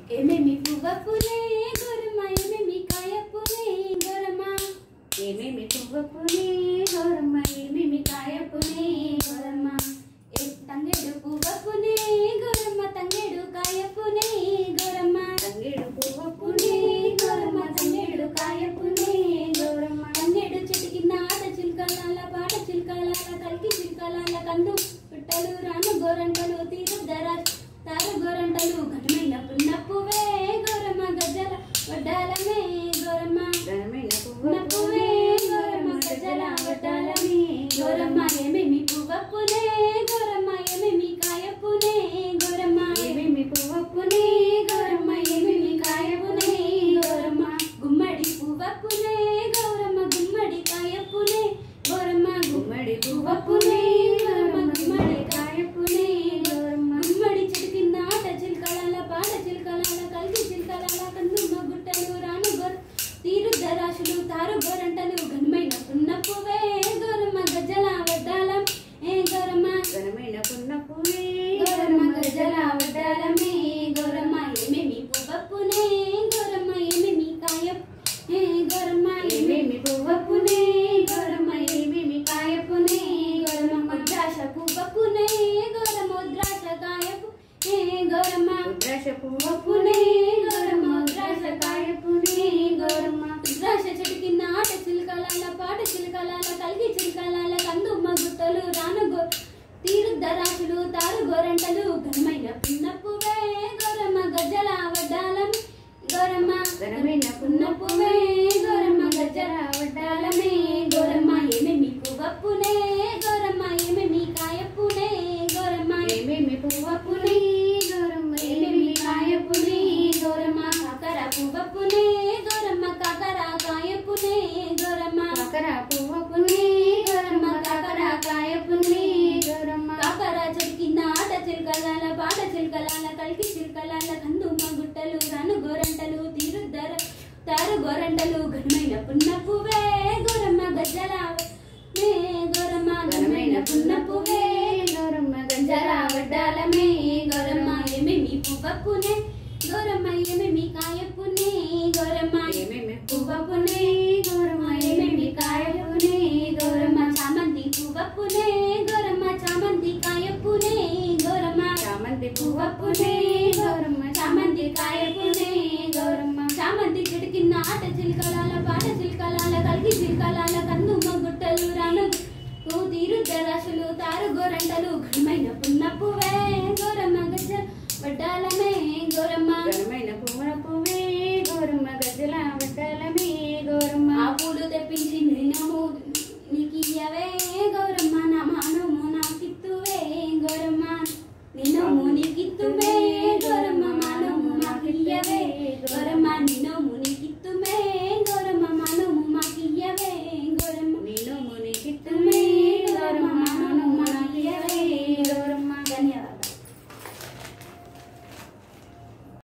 ఏమేమి పువ్వ పులే గోరమ్మ ఏమేమి కాయ పులే గోరమ్మ ఏమేమి పువ్వ పులే గోరమ్మ ఏమేమి కాయ పులే గోరమ్మ ఏ తంగేడు పువ్వ పులే గోరమ్మ తంగేడు కాయ పులే గోరమ్మ తంగేడు పువ్వ పులే గోరమ్మ తంగేడు కాయ పులే గోరమ్మ తంగేడు చెట్టు కింద ఆట చిల్కలాల పాట చిల్కలాల కలికి చిల్కలాల కందు పిట్టలు రాను గోరంటలు తీరుద్దరా తారు గోరంటలు ఘనమైన పున్నప్పువే గోరమ్మ గజ్జల వడ్డాలమే గోరమ్మ ఘనమైన పున్నప్పువే గోరమ్మ గజ్జల వడ్డాలమే గోరమ్మ ఏమేమి పువ్వప్పునే గోరమ్మ ఏమేమి కాయప్పునే గోరమ్మ ఏమేమి పువ్వప్పునే గౌరమ్మ ఏమేమి కాయపునే గౌరమ్మ గుమ్మడి పువ్వప్పునే గౌరమ్మ గుమ్మడి కాయపునే గౌరమ్మ గుమ్మడి పువ్వప్పునే గౌరమ్మ గుమ్మడి కాయపునే గౌరమ్మ గుమ్మడి చెట్టు కింద ఆట చిల్కలాల పాట చిల్కలాల కలిసి చిల్కలాల కందుమ్మ గుట్టలు రాను గొర్ తీరు దరాశులు తారు గోరంటలు ఘనమైన పున్నప్పువే గౌరమ్మ గజ్జల వడ్డాలం ఏ గౌరమ్మ ఘనమైన పున్నప్పునే గౌరమ్మ గజల వడ్డాలమే గౌరమ్మ ఏమేమి పువ్వప్పునే గౌరమ్మ ఏమేమి కాయ ఏ గౌరమ్మ ఏమేమి పువ్వప్పునే గౌరమ్మ ఏమేమి కాయపునే గౌరమ్మ ముద్రాశ పువ్వప్పునే గౌరమ్మ ముద్రాశ కాయపు ఏ గౌరమ్మ రుద్రాక్ష పువ్వప్పునే పువ్వప్పునే గౌరమ్మ ముద్రాశ కాయపునే గౌరమ్మ ముద్రాశ చెట్టు కింద ఆట చిలకలాల పాట చిలకలాల కలిగి చిలకలాల కందుమ్మ గుట్టలు రాను గో తీరుద్దరాశులు తారు గోరంటలు ఘనమైన పున్నప్పువే గౌరమ్మ గజ్జల వడ్డాలం గౌరమ్మ ఘనమైన పున్నప్పువే గౌరమ్మ గజ్జల వడ్డాలమే గౌరమ్మ ఏమేమి పువ్వప్పునే గౌరమ్మ ఏమేమి కాయప్పునే గౌరమ్మ ఏమేమి పువ్వప్పునే గౌరమ్మ ఏమేమి కాయపునే గౌరమ్మ కాకర పువ్వప్పునే గౌరమ్మ కాకర కాయపునే గౌరమ్మ కాకర పువ్వప్పునే గౌరమ్మ కాకర కాయపునే గౌరమ్మ కాకర చెట్టు కింద ఆట చిలకలాల పాట చిలకలాల కలికి చిలకలాల కందుమ్మ గుట్టలు రాను గోరంటలు తీరుద్దర తారు గోరంటలు ఘనమైన పున్నప్పువే గౌరమ్మ గజ్జల మే గౌరమ్మ ఘనమైన పున్నప్పువే గౌరమ్మ గంజర వడ్డాలమే గౌరమ్మ ఏమేమి పువ్వప్పునే గౌరమ్మ ఏమేమి కాయప్పునే గౌరమ్మ ఏమేమి పువ్వప్పునే గౌరమ్మ ఏమేమి కాయప్పునే గౌరమ్మ చామంతి పువ్వప్పునే గౌరమ్మ చామంతి కాయప్పునే గౌరమ్మ చామంతి పువ్వప్పునే గౌరమ్మ చామంతి కాయప్పునే గౌరమ్మ చామంతి చెట్టు కింద ఆట చిలకలాల పాట చిలకలాల కలిగి చిలకలాల కందుమ్మ గుట్టలు రాను తీరు దరాశులు తారు గోరంటలు ఘనమైన పున్నప్పువే గోరమ్మ గజ్జ వడ్డాల